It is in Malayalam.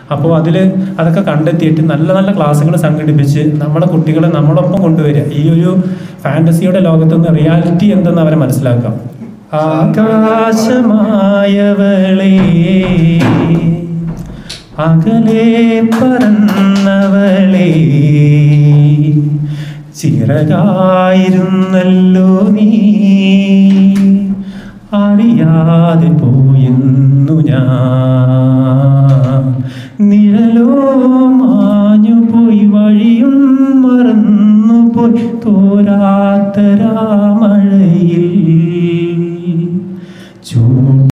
അപ്പോൾ അതിൽ അതൊക്കെ കണ്ടെത്തിയിട്ട് നല്ല നല്ല ക്ലാസ്സുകൾ സംഘടിപ്പിച്ച് നമ്മുടെ കുട്ടികളെ നമ്മളൊപ്പം കൊണ്ടുവരിക ഈ ഒരു ഫാൻറ്റസിയുടെ ലോകത്തുനിന്ന് റിയാലിറ്റി എന്തെന്ന് അവരെ മനസ്സിലാക്കാം ആകാശമായവളേ അകലെ പറന്നവളേ ചിറകായിരുന്നല്ലോ നീ അറിയാതെ പോയെന്നു ഞാൻ നിഴലോ മാഞ്ഞു പോയി വഴിയും മറന്നു പോയി തോരാത്തരാമഴയിൽ